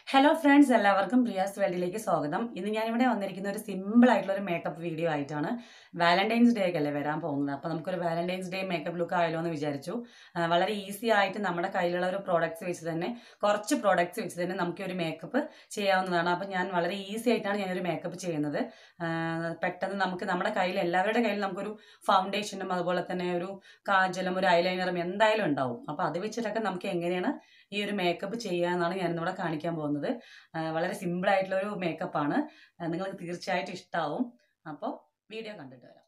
hello friends എല്ലാവർക്കും പ്രിയാസ് വേൾഡിലേക്ക് സ്വാഗതം ഇന്ന് ഞാനിവിടെ വന്നിരിക്കുന്ന ഒരു സിമ്പിൾ ആയിട്ടുള്ള ഒരു മേക്കപ്പ് വീഡിയോ ആയിട്ടാണ് വാലന്റൈൻസ് ഡേ അല്ലേ വരാൻ പോകുന്നത് അപ്പോൾ നമുക്കൊരു വാലന്റൈൻസ് ഡേ മേക്കപ്പ് ലുക്ക് ആയല്ലോ എന്ന് വിചാരിച്ചു ആ, വളരെ ഈസി ആയിട്ട് നമ്മുടെ കയ്യിലുള്ള ഒരു പ്രോഡക്റ്റ്സ് വെച്ച് തന്നെ കുറച്ച് പ്രോഡക്റ്റ്സ് വെച്ച് തന്നെ നമുക്ക് ഒരു മേക്കപ്പ് ചെയ്യാവുന്നതാണ് അപ്പോൾ ഞാൻ വളരെ ഈസി ആയിട്ടാണ് ഞാനൊരു മേക്കപ്പ് ചെയ്യുന്നത് ആ, പെട്ടെന്ന് നമുക്ക് നമ്മുടെ കയ്യിൽ എല്ലാവരുടെ കയ്യിൽ നമുക്കൊരു ഫൗണ്ടേഷനും അതുപോലെ തന്നെ ഒരു കാജലും ഒരു ഐലൈനറും എന്തായാലും ഉണ്ടാവും അപ്പോൾ അത് വെച്ചിട്ടൊക്കെ നമുക്ക് എങ്ങനെയാണ് ഈ ഒരു മേക്കപ്പ് ചെയ്യാന്നാണ് ഞാനിന്നിവിടെ കാണിക്കാൻ പോകുന്നത് ആ, വളരെ സിമ്പിൾ ആയിട്ടുള്ള ഒരു മേക്കപ്പാണ് നിങ്ങൾക്ക് തീർച്ചയായിട്ടും ഇഷ്ടാവും അപ്പോൾ വീഡിയോ കണ്ടിട്ട് വരാം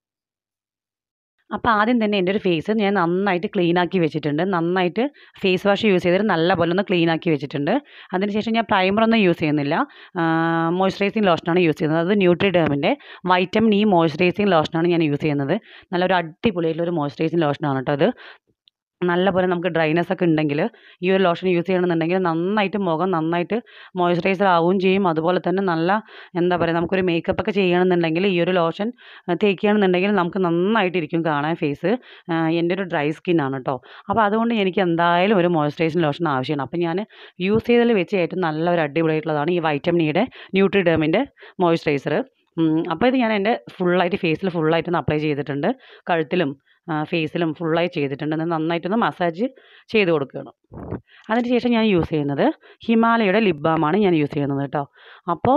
അപ്പോൾ ആദ്യം തന്നെ എൻ്റെ ഒരു ഫേസ് ഞാൻ നന്നായിട്ട് ക്ലീൻ ആക്കി വെച്ചിട്ടുണ്ട് നന്നായിട്ട് ഫേസ് വാഷ് യൂസ് ചെയ്തിട്ട് നല്ലപോലെ ഒന്ന് ക്ലീൻ ആക്കി വെച്ചിട്ടുണ്ട് അതിനുശേഷം ഞാൻ പ്രൈമർ ഒന്നും യൂസ് ചെയ്യുന്നില്ല മോയ്സ്ചറൈസിങ് ലോഷനാണ് യൂസ് ചെയ്യുന്നത് അത് ന്യൂട്രിഡേമിൻ്റെ വൈറ്റമിൻ ഇ മോയ്സ്ചറൈസിങ് ലോഷനാണ് ഞാൻ യൂസ് ചെയ്യുന്നത് നല്ലൊരു അടിപൊളിയായിട്ടുള്ള ഒരു മോയ്സ്ചറൈസിങ് ലോഷനാണ് കേട്ടോ അത് നല്ലപോലെ നമുക്ക് ഡ്രൈനെസ് ഒക്കെ ഉണ്ടെങ്കിൽ ഈ ഒരു ലോഷൻ യൂസ് ചെയ്യണമെന്നുണ്ടെങ്കിൽ നന്നായിട്ട് മുഖം നന്നായിട്ട് മോയ്സ്ചറൈസർ ആവുകയും ചെയ്യും അതുപോലെ തന്നെ നല്ല എന്താ പറയുക നമുക്കൊരു മേക്കപ്പ് ഒക്കെ ചെയ്യണമെന്നുണ്ടെങ്കിൽ ഈ ഒരു ലോഷൻ തേക്കുകയാണെന്നുണ്ടെങ്കിൽ നമുക്ക് നന്നായിട്ടിരിക്കും കാണാൻ ഫേസ് എൻ്റെ ഒരു ഡ്രൈ സ്കിന്നാണ് കേട്ടോ അപ്പോൾ അതുകൊണ്ട് എനിക്ക് എന്തായാലും ഒരു മോയ്സ്ചറൈസിങ് ലോഷൻ ആവശ്യമാണ് അപ്പോൾ ഞാൻ യൂസ് ചെയ്തതിൽ വെച്ച് ഏറ്റവും നല്ല ഒരു അടിപൊളിയായിട്ടുള്ളതാണ് ഈ വൈറ്റമിൻ ഇയുടെ ന്യൂട്രിഡേമിൻ്റെ മോയ്സ്ചറൈസർ അപ്പോൾ ഇത് ഞാൻ എൻ്റെ ഫുള്ളായിട്ട് ഫേസിൽ ഫുള്ളായിട്ടൊന്ന് അപ്ലൈ ചെയ്തിട്ടുണ്ട് കഴുത്തിലും ഫേസിലും ഫുള്ളായി ചെയ്തിട്ടുണ്ട് എന്നിട്ട് നന്നായിട്ടൊന്ന് മസാജ് ചെയ്ത് കൊടുക്കുകയാണ് അതിന് ശേഷം ഞാൻ യൂസ് ചെയ്യുന്നത് ഹിമാലയയുടെ ലിപ് ബാമാണ് ഞാൻ യൂസ് ചെയ്യുന്നത് കേട്ടോ അപ്പോൾ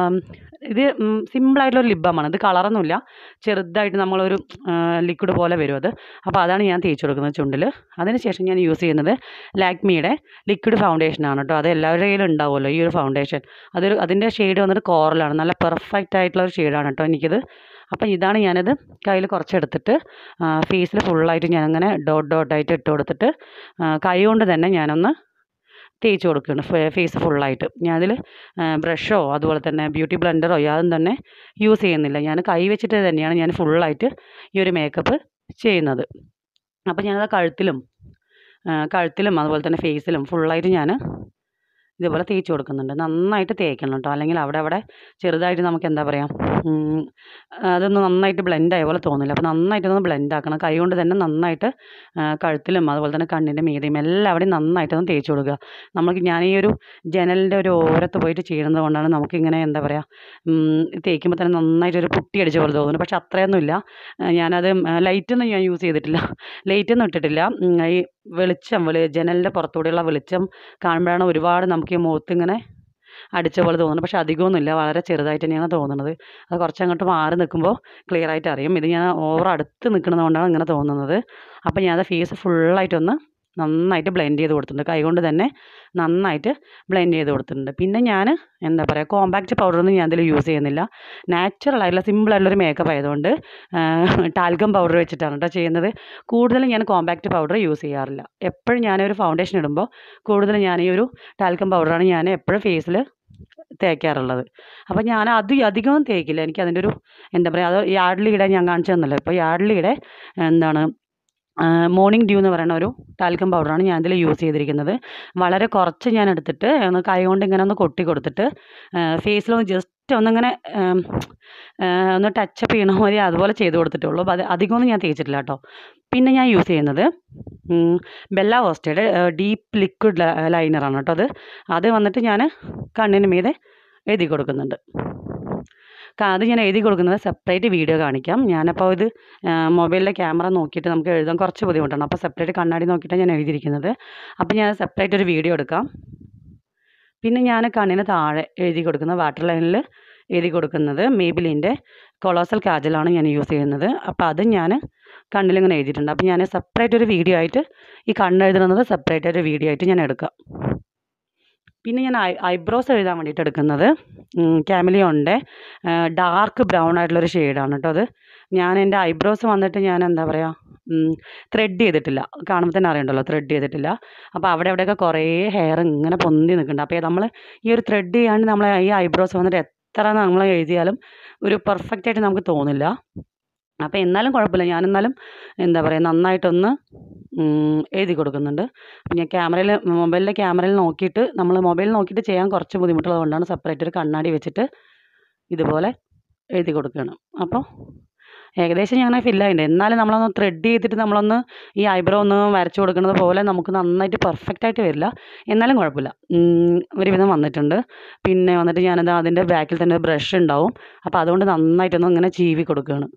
ഇത് സിമ്പിളായിട്ടുള്ളൊരു ലിപ് ബാമാണ് ഇത് കളറൊന്നുമില്ല ചെറുതായിട്ട് നമ്മളൊരു ലിക്വിഡ് പോലെ വരും അത് അപ്പോൾ അതാണ് ഞാൻ തേച്ച് കൊടുക്കുന്നത് ചുണ്ടിൽ അതിന് ശേഷം ഞാൻ യൂസ് ചെയ്യുന്നത് ലാക്മിയുടെ ലിക്വിഡ് ഫൗണ്ടേഷനാണ് കേട്ടോ അത് എല്ലാവരുടെ കയ്യിലും ഉണ്ടാവുമല്ലോ ഈ ഒരു ഫൗണ്ടേഷൻ അതൊരു അതിൻ്റെ ഷെയ്ഡ് വന്നിട്ട് കോറലാണ് നല്ല പെർഫെക്റ്റ് ആയിട്ടുള്ള ഒരു ഷെയ്ഡാണ് കേട്ടോ എനിക്കിത് അപ്പം ഇതാണ് ഞാനത് കയ്യിൽ കുറച്ചെടുത്തിട്ട് ഫേസിൽ ഫുള്ളായിട്ട് ഞാനങ്ങനെ ഡോട്ട് ഡോട്ടായിട്ട് ഇട്ട് കൊടുത്തിട്ട് ആ, കൈ കൊണ്ട് തന്നെ ഞാനൊന്ന് തേച്ച് കൊടുക്കുകയാണ് ഫേസ് ഫുള്ളായിട്ട് ഞാനതിൽ ബ്രഷോ അതുപോലെ തന്നെ ബ്യൂട്ടി ബ്ലെൻഡറോ യാതൊന്നും തന്നെ യൂസ് ചെയ്യുന്നില്ല ഞാൻ കൈ വെച്ചിട്ട് തന്നെയാണ് ഞാൻ ഫുള്ളായിട്ട് ഈ ഒരു മേക്കപ്പ് ചെയ്യുന്നത് അപ്പോൾ ഞാനത് കഴുത്തിലും ആ, കഴുത്തിലും അതുപോലെ തന്നെ ഫേസിലും ഫുള്ളായിട്ട് ഞാൻ ഇതുപോലെ തേച്ച് കൊടുക്കുന്നുണ്ട് നന്നായിട്ട് തേക്കണം കേട്ടോ അല്ലെങ്കിൽ അവിടെ അവിടെ ചെറുതായിട്ട് നമുക്ക് എന്താ പറയുക ഉം, അതൊന്ന് നന്നായിട്ട് ബ്ലെൻഡ് ആയ പോലെ തോന്നില്ല അപ്പോൾ നന്നായിട്ടൊന്ന് ബ്ലെൻഡ് ആക്കണം കൈ കൊണ്ട് തന്നെ നന്നായിട്ട് ആ, കഴുത്തിലും അതുപോലെ തന്നെ കണ്ണിൻ്റെ മീതയും എല്ലാവിടെയും നന്നായിട്ടൊന്ന് തേച്ച് കൊടുക്കുക നമുക്ക് ഞാൻ ഈ ഒരു ജനലിൻ്റെ ഒരു ഓരത്ത് പോയിട്ട് ചെയ്യുന്നത് കൊണ്ടാണ് നമുക്കിങ്ങനെ എന്താ പറയുക തേക്കുമ്പോൾ തന്നെ നന്നായിട്ട് ഒരു പുട്ടി അടിച്ച പോലെ തോന്നുന്നു പക്ഷെ അത്രയൊന്നുമില്ല ആ, ഞാനത് ലൈറ്റൊന്നും ഞാൻ യൂസ് ചെയ്തിട്ടില്ല ലൈറ്റൊന്നും ഇട്ടിട്ടില്ല ഉം, ഈ വെളിച്ചം വെളി ജനലിൻ്റെ പുറത്തൂടെയുള്ള വെളിച്ചം കാണുമ്പോഴാണ് ഒരുപാട് നമുക്ക് ഈ മുഖത്ത് ഇങ്ങനെ അടിച്ച പോലെ തോന്നുന്നത് പക്ഷെ അധികമൊന്നുമില്ല വളരെ ചെറുതായിട്ട് തന്നെയാണ് തോന്നുന്നത് അത് കുറച്ചങ്ങോട്ട് മാറി നിൽക്കുമ്പോൾ ക്ലിയർ ആയിട്ട് അറിയും ഇത് ഞാൻ ഓവർ അടുത്ത് നിൽക്കുന്നത് കൊണ്ടാണ് ഇങ്ങനെ തോന്നുന്നത് അപ്പോൾ ഞാൻ ഫേസ് ഫുള്ളായിട്ടൊന്ന് നന്നായിട്ട് ബ്ലെൻഡ് ചെയ്ത് കൊടുത്തിട്ടുണ്ട് കൈകൊണ്ട് തന്നെ നന്നായിട്ട് ബ്ലെൻഡ് ചെയ്ത് കൊടുത്തിട്ടുണ്ട് പിന്നെ ഞാൻ എന്താ പറയുക കോമ്പാക്റ്റ് പൗഡറൊന്നും ഞാൻ അതിൽ യൂസ് ചെയ്യുന്നില്ല നാച്ചുറൽ ആയിട്ടുള്ള സിമ്പിൾ ആയിട്ടുള്ളൊരു മേക്കപ്പ് ആയതുകൊണ്ട് ടാൽക്കം പൗഡർ വെച്ചിട്ടാണ് കേട്ടോ ചെയ്യുന്നത് കൂടുതലും ഞാൻ കോമ്പാക്റ്റ് പൗഡർ യൂസ് ചെയ്യാറില്ല എപ്പോഴും ഞാനൊരു ഫൗണ്ടേഷൻ ഇടുമ്പോൾ കൂടുതലും ഞാൻ ഈ ഒരു ടാൽക്കം പൗഡറാണ് ഞാൻ എപ്പോഴും ഫേസിൽ തേക്കാറുള്ളത് അപ്പോൾ ഞാൻ അത് അധികവും തേക്കില്ല എനിക്ക് അതിൻ്റെ ഒരു എന്താ പറയുക അത് യാർഡ്ലിയുടെ ഞാൻ കാണിച്ചു തന്നല്ലോ ഇപ്പോൾ യാർഡ്ലിയുടെ എന്താണ് മോർണിംഗ് ഡ്യൂ എന്ന് പറയുന്ന ഒരു ടാൽക്കം പൗഡറാണ് ഞാൻ ഇതിൽ യൂസ് ചെയ്തിരിക്കുന്നത് വളരെ കുറച്ച് ഞാൻ എടുത്തിട്ട് ഒന്ന് കൈ കൊണ്ട് ഇങ്ങനെ ഒന്ന് കൊട്ടി കൊടുത്തിട്ട് ഫേസിലൊന്ന് ജസ്റ്റ് ഒന്നിങ്ങനെ ഉം, ആ, ഒന്ന് ടച്ചപ്പ് ചെയ്യണ മതി അതുപോലെ ചെയ്ത് കൊടുത്തിട്ടുള്ളൂ അപ്പോൾ അത് അധികമൊന്നും ഞാൻ തേച്ചിട്ടില്ല കേട്ടോ പിന്നെ ഞാൻ യൂസ് ചെയ്യുന്നത് ഉം, ബെല്ല ഹോസ്റ്റയുടെ ഡീപ്പ് ലിക്വിഡ് ലൈനറാണ് കേട്ടോ അത് അത് വന്നിട്ട് ഞാൻ കണ്ണിന് മീതെ എഴുതി കൊടുക്കുന്നുണ്ട് ക- അത് ഞാൻ എഴുതി കൊടുക്കുന്നത് സെപ്പറേറ്റ് വീഡിയോ കാണിക്കാം ഞാനപ്പോൾ ഇത് മൊബൈലിലെ ക്യാമറ നോക്കിയിട്ട് നമുക്ക് എഴുതാൻ കുറച്ച് ബുദ്ധിമുട്ടാണ് അപ്പോൾ സെപ്പറേറ്റ് കണ്ണാടി നോക്കിയിട്ടാണ് ഞാൻ എഴുതിയിരിക്കുന്നത് അപ്പോൾ ഞാൻ സെപ്പറേറ്റ് ഒരു വീഡിയോ എടുക്കാം പിന്നെ ഞാൻ കണ്ണിന് താഴെ എഴുതി കൊടുക്കുന്ന വാട്ടർ ലൈനിൽ എഴുതി കൊടുക്കുന്നത് മേബിലിൻ്റെ കൊളോസൽ കാജലാണ് ഞാൻ യൂസ് ചെയ്യുന്നത് അപ്പോൾ അത് ഞാൻ കണ്ണിലിങ്ങനെ എഴുതിയിട്ടുണ്ട് അപ്പോൾ ഞാൻ സെപ്പറേറ്റ് ഒരു വീഡിയോ ആയിട്ട് ഈ കണ്ണ് എഴുതുന്നത് സെപ്പറേറ്റ് ഒരു വീഡിയോ ആയിട്ട് ഞാൻ എടുക്കാം പിന്നെ ഞാൻ ഐ ഐബ്രോസ് എഴുതാൻ വേണ്ടിയിട്ട് എടുക്കുന്നത് ക്യാമിലിയോണിൻ്റെ ഡാർക്ക് ബ്രൗൺ ആയിട്ടുള്ളൊരു ഷെയ്ഡാണ് കേട്ടോ അത് ഞാൻ എൻ്റെ ഐബ്രോസ് വന്നിട്ട് ഞാൻ എന്താ പറയുക ത്രെഡ് ചെയ്തിട്ടില്ല കാണുമ്പോൾ തന്നെ അറിയണ്ടല്ലോ ത്രെഡ് ചെയ്തിട്ടില്ല അപ്പോൾ അവിടെ അവിടെയൊക്കെ കുറേ ഹെയർ ഇങ്ങനെ പൊന്തി നിൽക്കുന്നുണ്ട് അപ്പോൾ നമ്മൾ ഈ ഒരു ത്രെഡ് ചെയ്യാണ്ട് നമ്മൾ ഈ ഐബ്രോസ് വന്നിട്ട് എത്ര നമ്മൾ എഴുതിയാലും ഒരു പെർഫെക്റ്റ് ആയിട്ട് നമുക്ക് തോന്നില്ല അപ്പോൾ എന്നാലും കുഴപ്പമില്ല ഞാൻ എന്നാലും എന്താ പറയുക നന്നായിട്ടൊന്ന് ഉം, എഴുതി കൊടുക്കുന്നുണ്ട് അപ്പം ഞാൻ ക്യാമറയിൽ മൊബൈലിലെ ക്യാമറയിൽ നോക്കിയിട്ട് നമ്മൾ മൊബൈൽ നോക്കിയിട്ട് ചെയ്യാൻ കുറച്ച് ബുദ്ധിമുട്ടുള്ളത് കൊണ്ടാണ് സെപ്പറേറ്റ് ഒരു കണ്ണാടി വെച്ചിട്ട് ഇതുപോലെ എഴുതി കൊടുക്കുകയാണ് അപ്പോൾ ഏകദേശം ഞാൻ ഫില്ലായിട്ടുണ്ട് എന്നാലും നമ്മളൊന്ന് ത്രെഡ് ചെയ്തിട്ട് നമ്മളൊന്ന് ഈ ഐബ്രോ ഒന്ന് വരച്ചു കൊടുക്കുന്നത് പോലെ നമുക്ക് നന്നായിട്ട് പെർഫെക്റ്റ് ആയിട്ട് വരില്ല എന്നാലും കുഴപ്പമില്ല ഉം, ഒരുവിധം വന്നിട്ടുണ്ട് പിന്നെ വന്നിട്ട് ഞാനത് അതിൻ്റെ ബാക്കിൽ തന്നെ ബ്രഷ് ഉണ്ടാവും അപ്പോൾ അതുകൊണ്ട് നന്നായിട്ടൊന്ന് ഇങ്ങനെ ചീവി കൊടുക്കുകയാണ്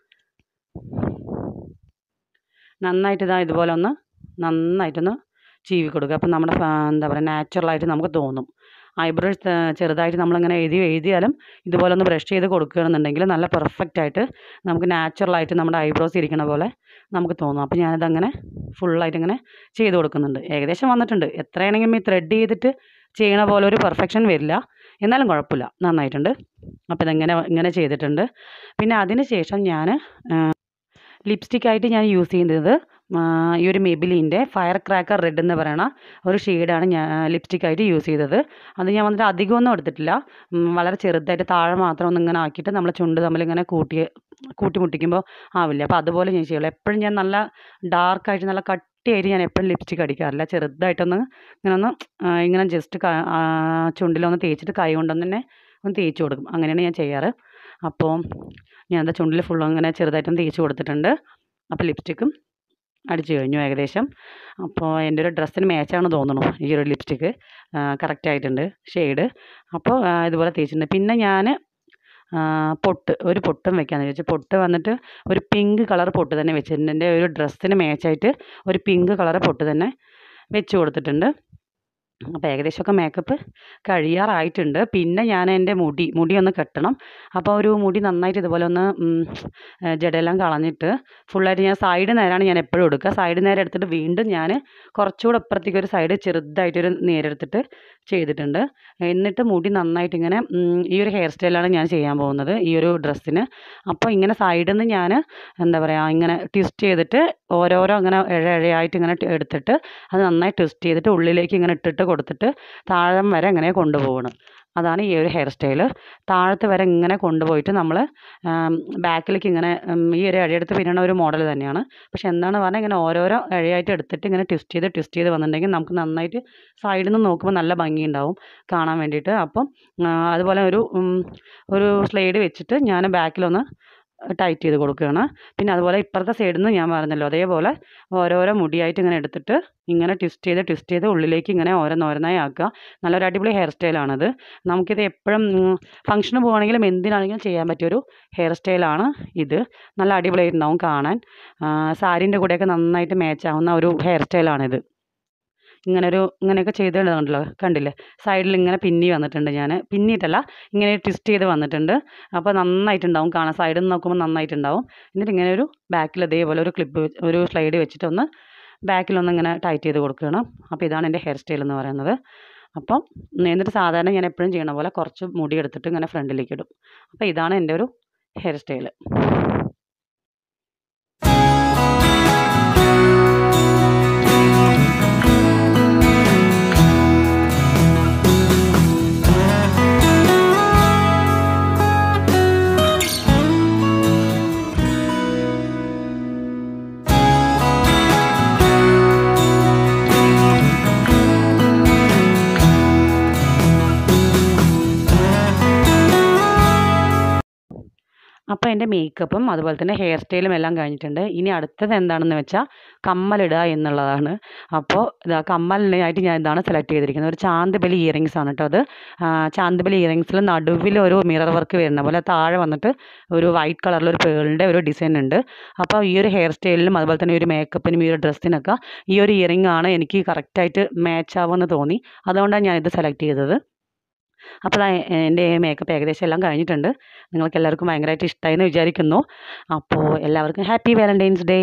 നന്നായിട്ട് ഇതാ ഇതുപോലെ ഒന്ന് നന്നായിട്ടൊന്ന് ചീവി കൊടുക്കുക അപ്പം നമ്മുടെ ഫ- എന്താ പറയുക നാച്ചുറലായിട്ട് നമുക്ക് തോന്നും ഐബ്രോ ചെറുതായിട്ട് നമ്മളിങ്ങനെ എഴുതി എഴുതിയാലും ഇതുപോലെ ഒന്ന് ബ്രഷ് ചെയ്ത് കൊടുക്കുകയാണെന്നുണ്ടെങ്കിൽ നല്ല പെർഫെക്റ്റ് ആയിട്ട് നമുക്ക് നാച്ചുറലായിട്ട് നമ്മുടെ ഐബ്രോസ് ഇരിക്കണ പോലെ നമുക്ക് തോന്നും അപ്പോൾ ഞാനിതങ്ങനെ ഫുള്ളായിട്ട് ഇങ്ങനെ ചെയ്ത് കൊടുക്കുന്നുണ്ട് ഏകദേശം വന്നിട്ടുണ്ട് എത്രയാണെങ്കിലും ഈ ത്രെഡ് ചെയ്തിട്ട് ചെയ്യണ പോലെ ഒരു പെർഫെക്ഷൻ വരില്ല എന്നാലും കുഴപ്പമില്ല നന്നായിട്ടുണ്ട് അപ്പോൾ ഇതെങ്ങനെ ഇങ്ങനെ ചെയ്തിട്ടുണ്ട് പിന്നെ അതിന് ശേഷം ഞാൻ ലിപ്സ്റ്റിക്കായിട്ട് ഞാൻ യൂസ് ചെയ്യുന്നത് ആ, ഈ ഒരു മെബിലിൻ്റെ ഫയർ ക്രാക്കർ റെഡ് എന്ന് പറയുന്ന ഒരു ഷെയ്ഡാണ് ഞാൻ ലിപ്സ്റ്റിക്കായിട്ട് യൂസ് ചെയ്തത് അത് ഞാൻ വന്നിട്ട് അധികമൊന്നും എടുത്തിട്ടില്ല ഉം, വളരെ ചെറുതായിട്ട് താഴെ മാത്രം ഒന്ന് ഇങ്ങനെ ആക്കിയിട്ട് നമ്മൾ ചുണ്ട് തമ്മിൽ ഇങ്ങനെ കൂട്ടി കൂട്ടി മുട്ടിക്കുമ്പോൾ ആവില്ല അപ്പോൾ അതുപോലെ ഞാൻ ചെയ്യുള്ളൂ എപ്പോഴും ഞാൻ നല്ല ഡാർക്കായിട്ട് നല്ല കട്ടിയായിട്ട് ഞാൻ എപ്പോഴും ലിപ്സ്റ്റിക്ക് അടിക്കാറില്ല ചെറുതായിട്ടൊന്ന് ഇങ്ങനെ ഒന്ന് ആ, ഇങ്ങനെ ജസ്റ്റ് ചുണ്ടിലൊന്ന് തേച്ചിട്ട് കൈ കൊണ്ടൊന്ന് തന്നെ ഒന്ന് തേച്ച് കൊടുക്കും അങ്ങനെയാണ് ഞാൻ ചെയ്യാറ് അപ്പോൾ ഞാൻ എന്താ ചുണ്ടിൽ ഫുള്ളും അങ്ങനെ ചെറുതായിട്ടൊന്ന് തേച്ച് കൊടുത്തിട്ടുണ്ട് അപ്പോൾ ലിപ്സ്റ്റിക്കും അടിച്ചു കഴിഞ്ഞു ഏകദേശം അപ്പോൾ എൻ്റെ ഒരു ഡ്രസ്സിന് മാച്ചാണ് തോന്നുന്നു ഈ ഒരു ലിപ്സ്റ്റിക്ക് കറക്റ്റ് ആയിട്ടുണ്ട് ഷെയ്ഡ് അപ്പോൾ ആ, ഇതുപോലെ തേച്ചിട്ടുണ്ട് പിന്നെ ഞാൻ പൊട്ട് ഒരു പൊട്ടും വെക്കാമെന്ന് വിചാരിച്ചു പൊട്ട് വന്നിട്ട് ഒരു പിങ്ക് കളർ പൊട്ട് തന്നെ വെച്ചിട്ടുണ്ട് എൻ്റെ ഒരു ഡ്രസ്സിന് മാച്ചായിട്ട് ഒരു പിങ്ക് കളർ പൊട്ട് തന്നെ വെച്ച് കൊടുത്തിട്ടുണ്ട് അപ്പോൾ ഏകദേശമൊക്കെ മേക്കപ്പ് കഴിയാറായിട്ടുണ്ട് പിന്നെ ഞാൻ എൻ്റെ മുടി മുടി ഒന്ന് കെട്ടണം അപ്പോൾ ഒരു മുടി നന്നായിട്ട് ഇതുപോലെ ഒന്ന് ഉം, ഏ, ജടയെല്ലാം കളഞ്ഞിട്ട് ഫുള്ളായിട്ട് ഞാൻ സൈഡ് നേരാണ് ഞാൻ എപ്പോഴും എടുക്കുക സൈഡ് നേരെ എടുത്തിട്ട് വീണ്ടും ഞാൻ കുറച്ചുകൂടെ അപ്പുറത്തേക്ക് ഒരു സൈഡ് ചെറുതായിട്ടൊരു നേരെടുത്തിട്ട് ചെയ്തിട്ടുണ്ട് എന്നിട്ട് മുടി നന്നായിട്ട് ഇങ്ങനെ ഉം, ഈ ഒരു ഹെയർ സ്റ്റൈലാണ് ഞാൻ ചെയ്യാൻ പോകുന്നത് ഈ ഒരു ഡ്രസ്സിന് അപ്പോൾ ഇങ്ങനെ സൈഡിൽ നിന്ന് ഞാൻ എന്താ പറയുക ഇങ്ങനെ ട്വിസ്റ്റ് ചെയ്തിട്ട് ഓരോരോ ഇങ്ങനെ ഇഴ ഇഴയായിട്ട് ഇങ്ങനെ ട് എടുത്തിട്ട് അത് നന്നായി ട്വിസ്റ്റ് ചെയ്തിട്ട് ഉള്ളിലേക്ക് ഇങ്ങനെ ഇട്ടിട്ട് കൊടുത്തിട്ട് താഴം വരെ ഇങ്ങനെ കൊണ്ടുപോകണം അതാണ് ഈ ഒരു ഹെയർ സ്റ്റൈൽ താഴത്ത് വരെ ഇങ്ങനെ കൊണ്ടുപോയിട്ട് നമ്മൾ ബാക്കിലേക്ക് ഇങ്ങനെ ഉം, ഈ ഒരു ഇഴയെടുത്ത് പിന്നണ ഒരു മോഡൽ തന്നെയാണ് പക്ഷെ എന്താണ് പറഞ്ഞാൽ ഇങ്ങനെ ഓരോരോ ഇഴയായിട്ട് എടുത്തിട്ട് ഇങ്ങനെ ട്വിസ്റ്റ് ചെയ്ത് ട്വിസ്റ്റ് ചെയ്ത് വന്നിട്ടുണ്ടെങ്കിൽ നമുക്ക് നന്നായിട്ട് സൈഡിൽ നിന്ന് നോക്കുമ്പോൾ നല്ല ഭംഗിയുണ്ടാവും കാണാൻ വേണ്ടിയിട്ട് അപ്പം ആ, അതുപോലെ ഒരു ഉം, ഒരു സ്ലൈഡ് വെച്ചിട്ട് ഞാൻ ബാക്കിലൊന്ന് ടൈറ്റ് ചെയ്ത് കൊടുക്കുകയാണ് പിന്നെ അതുപോലെ ഇപ്പുറത്തെ സൈഡിൽ നിന്ന് ഞാൻ പറഞ്ഞല്ലോ അതേപോലെ ഓരോരോ മുടിയായിട്ട് ഇങ്ങനെ എടുത്തിട്ട് ഇങ്ങനെ ട്വിസ്റ്റ് ചെയ്ത് ട്വിസ്റ്റ് ചെയ്ത് ഉള്ളിലേക്ക് ഇങ്ങനെ ഓരോന്നോരോന്നായി ആക്കുക നല്ലൊരു അടിപൊളി ഹെയർ സ്റ്റൈലാണിത് നമുക്കിത് എപ്പോഴും ഫംഗ്ഷന് പോവുകയാണെങ്കിലും എന്തിനാണെങ്കിലും ചെയ്യാൻ പറ്റിയൊരു ഹെയർ സ്റ്റൈലാണ് ഇത് നല്ല അടിപൊളിയായിട്ടുണ്ടാവും കാണാൻ സാരീൻ്റെ കൂടെയൊക്കെ നന്നായിട്ട് മാച്ചാവുന്ന ഒരു ഹെയർ സ്റ്റൈലാണിത് ഇങ്ങനെ ഒരു ഇങ്ങനെയൊക്കെ ചെയ്തിടുന്നുണ്ടല്ലോ കണ്ടില്ലേ സൈഡിൽ ഇങ്ങനെ പിന്നി വന്നിട്ടുണ്ട് ഞാൻ പിന്നിയിട്ടല്ല ഇങ്ങനെ ട്വിസ്റ്റ് ചെയ്ത് വന്നിട്ടുണ്ട് അപ്പോൾ നന്നായിട്ടുണ്ടാവും കാണാൻ സൈഡിൽ നിന്ന് നോക്കുമ്പോൾ നന്നായിട്ടുണ്ടാവും എന്നിട്ട് ഇങ്ങനെ ഒരു ബാക്കിൽ ഇതേപോലെ ഒരു ക്ലിപ്പ് ഒരു സ്ലൈഡ് വെച്ചിട്ടൊന്ന് ബാക്കിലൊന്ന് ഇങ്ങനെ ടൈറ്റ് ചെയ്ത് കൊടുക്കണം അപ്പോൾ ഇതാണ് എൻ്റെ ഹെയർ സ്റ്റൈൽ എന്ന് പറയുന്നത് അപ്പം എന്നിട്ട് സാധാരണ ഞാൻ എപ്പോഴും ചെയ്യണ പോലെ കുറച്ച് മുടി എടുത്തിട്ട് ഇങ്ങനെ ഫ്രണ്ടിലേക്ക് ഇടും അപ്പോൾ ഇതാണ് എൻ്റെ ഒരു ഹെയർ സ്റ്റൈൽ അപ്പോൾ എൻ്റെ മേക്കപ്പും അതുപോലെ തന്നെ ഹെയർ സ്റ്റൈലും എല്ലാം കഴിഞ്ഞിട്ടുണ്ട് ഇനി അടുത്തത് എന്താണെന്ന് വെച്ചാൽ കമ്മലിടുക എന്നുള്ളതാണ് അപ്പോൾ ഇതാ കമ്മലിനായിട്ട് ഞാൻ ഇതാണ് സെലക്ട് ചെയ്തിരിക്കുന്നത് ഒരു ചാന്തുബലി ഇയറിങ്സ് ആണ് കേട്ടോ അത് ആ, ചാന്തുബലി ഇയറിങ്സിൽ നടുവിൽ ഒരു മിറർ വർക്ക് വരുന്ന പോലെ താഴെ വന്നിട്ട് ഒരു വൈറ്റ് കളറിൽ ഒരു പേളിൻ്റെ ഒരു ഡിസൈൻ ഉണ്ട് അപ്പോൾ ഈ ഒരു ഹെയർ സ്റ്റൈലിലും അതുപോലെ തന്നെ ഈ ഒരു മേക്കപ്പിനും ഈ ഒരു ഡ്രസ്സിനൊക്കെ ഈ ഒരു ഇയറിംഗ് ആണ് എനിക്ക് കറക്റ്റായിട്ട് മാച്ച് ആവുമെന്ന് തോന്നി അതുകൊണ്ടാണ് ഞാനിത് സെലക്ട് ചെയ്തത് അപ്പോൾ ദാ എൻ്റെ മേക്കപ്പ് ഏകദേശം എല്ലാം കഴിഞ്ഞിട്ടുണ്ട് നിങ്ങൾക്ക് എല്ലാവർക്കും ഭയങ്കരമായിട്ട് ഇഷ്ടമായി എന്ന് വിചാരിക്കുന്നു അപ്പോൾ എല്ലാവർക്കും ഹാപ്പി വാലൻറ്റൈൻസ് ഡേ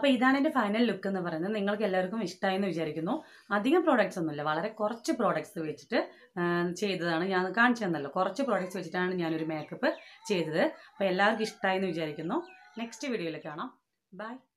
അപ്പോൾ ഇതാണ് എൻ്റെ ഫൈനൽ ലുക്ക് എന്ന് പറയുന്നത് നിങ്ങൾക്ക് എല്ലാവർക്കും ഇഷ്ടമായി എന്ന് വിചാരിക്കുന്നു അധികം പ്രോഡക്റ്റ്സ് ഒന്നുമില്ല വളരെ കുറച്ച് പ്രോഡക്റ്റ്സ് വെച്ചിട്ട് ആ, ചെയ്തതാണ് ഞാൻ കാണിച്ചു തന്നല്ലോ കുറച്ച് പ്രോഡക്റ്റ്സ് വെച്ചിട്ടാണ് ഞാനൊരു മേക്കപ്പ് ചെയ്തത് അപ്പോൾ എല്ലാവർക്കും ഇഷ്ടമായി എന്ന് വിചാരിക്കുന്നു നെക്സ്റ്റ് വീഡിയോയിൽ കാണാം ബൈ